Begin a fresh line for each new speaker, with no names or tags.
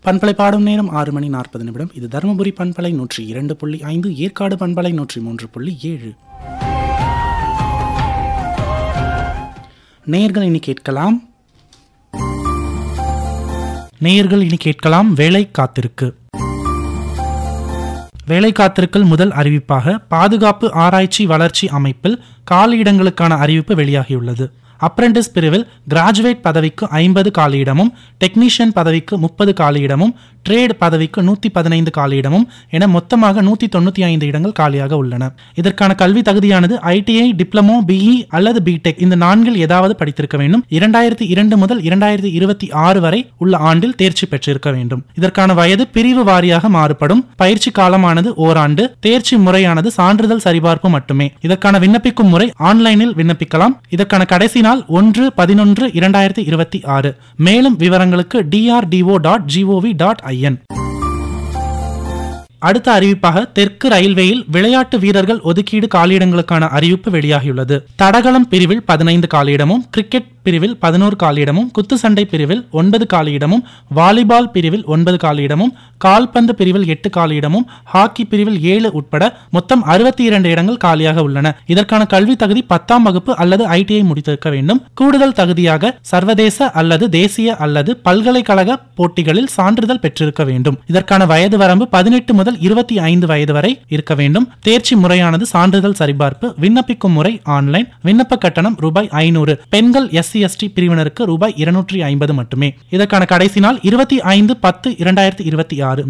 பண்பலை பாடும் நேரம் ஆறு மணி நாற்பது நிமிடம் இது தருமபுரி பண்பலை நூற்றி இரண்டு புள்ளி ஐந்து ஏற்காடு பண்பலை நூற்றி மூன்று புள்ளி ஏழு நேயர்கள் இனி கேட்கலாம் நேயர்கள் இனி கேட்கலாம் வேலை காத்திருக்கு வேலை காத்திருக்கல் முதல் அறிவிப்பாக பாதுகாப்பு ஆராய்ச்சி வளர்ச்சி அமைப்பில் காலியிடங்களுக்கான அறிவிப்பு வெளியாகியுள்ளது அப்ரெண்டிஸ் பிரிவில் கிராஜுவேட் பதவிக்கு ஐம்பது காலியிடமும் டெக்னீஷியன் பதவிக்கு முப்பது காலியிடமும் ட்ரேட் பதவிக்கு நூற்றி பதினைந்து காலியிடமும் என மொத்தமாக நூற்றி தொண்ணூற்றி ஐந்து இடங்கள் காலியாக உள்ளன இதற்கான கல்வி தகுதியானது ஐடிஐ டிப்ளமோ பிஇ அல்லது பிடெக் இந்த நான்கில் ஏதாவது படித்திருக்க வேண்டும் இரண்டாயிரத்தி இரண்டு முதல் இரண்டாயிரத்தி இருபத்தி ஆறு வரை உள்ள ஆண்டில் தேர்ச்சி பெற்றிருக்க வேண்டும் இதற்கான வயது பிரிவு வாரியாக மாறுபடும் பயிற்சி காலமானது ஓராண்டு தேர்ச்சி முறையானது சான்றிதழ் சரிபார்ப்பு மட்டுமே இதற்கான விண்ணப்பிக்கும் முறை ஆன்லைனில் விண்ணப்பிக்கலாம் இதற்கான கடைசி நாள் ஒன்று பதினொன்று இரண்டாயிரத்தி இருபத்தி ஆறு மேலும் விவரங்களுக்கு DRDO dot GOV dot IN அடுத்த அறிவிப்பாக தெற்கு ரயில்வேயில் விளையாட்டு வீரர்கள் ஒதுக்கீடு காலியிடங்களுக்கான அறிவிப்பு வெளியாகியுள்ளது தடகளம் பிரிவில் பதினைந்து காலியிடமும் கிரிக்கெட் பிரிவில் பதினோரு காலியிடமும் குத்துச்சண்டை பிரிவில் ஒன்பது காலியிடமும் வாலிபால் பிரிவில் ஒன்பது காலியிடமும் கால்பந்து பிரிவில் எட்டு காலியிடமும் ஹாக்கி பிரிவில் ஏழு உட்பட மொத்தம் அறுபத்தி இரண்டு இடங்கள் காலியாக உள்ளன இதற்கான கல்வி தகுதி பத்தாம் வகுப்பு அல்லது ஐடிஐ முடித்திருக்க வேண்டும் கூடுதல் தகுதியாக சர்வதேச அல்லது தேசிய அல்லது பல்கலைக்கழக போட்டிகளில் சான்றிதழ் பெற்றிருக்க வேண்டும் இதற்கான வயது வரம்பு பதினெட்டு முதல் இருபத்தி ஐந்து வயது வரை இருக்க வேண்டும் தேர்ச்சி முறையானது சான்றிதழ் சரிபார்ப்பு விண்ணப்பிக்கும் முறை ஆன்லைன் விண்ணப்ப கட்டணம் ரூபாய் ஐநூறு பெண்கள் எஸ்சி எஸ்டி பிரிவினருக்கு ரூபாய் இருநூற்றி ஐம்பது மட்டுமே இதற்கான கடைசி நாள் இருபத்தி ஐந்து பத்து இரண்டாயிரத்தி இருபத்தி ஆறு